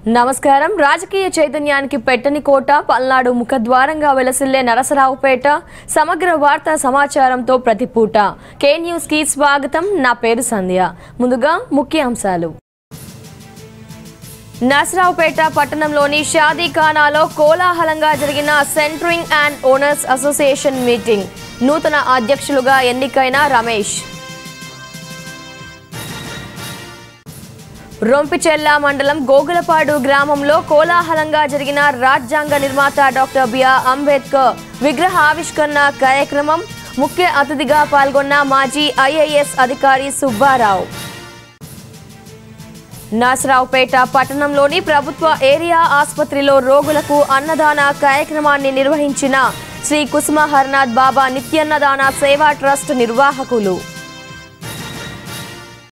నమస్కారం రాజకీయ చైతన్యానికి పెట్టని కోట పల్నాడు ముఖద్వారంగా వెలసిల్లే నరసరావుపేట సమగ్ర వార్తా సమాచారంతో ప్రతి పూట కే న్యూస్ కి స్వాగతం నా పేరు సంధ్య ముందుగా ముఖ్యాంశాలు నరసరావుపేట పట్టణంలోని షాదీఖానాలో కోలాహలంగా జరిగిన centering and owners association meeting నూతన అధ్యక్షులుగా ఎన్నికైన రమేష్ రొంపిచెల్ల మండలం గోగులపాడు గ్రామంలో కోలాహలంగా జరిగిన రాజ్యాంగ నిర్మాత డాక్టర్ బిఆర్ అంబేద్కర్ విగ్రహ ఆవిష్కరణ కార్యక్రమం ముఖ్య అతిథిగా పాల్గొన్న మాజీ ఐఏఎస్ అధికారి సుబ్బారావు నాసరావుపేట పట్టణంలోని ప్రభుత్వ ఏరియా ఆసుపత్రిలో రోగులకు అన్నదాన కార్యక్రమాన్ని నిర్వహించిన శ్రీ కుసుమ హర్నాథ్ బాబా నిత్యన్నదాన సేవా ట్రస్ట్ నిర్వాహకులు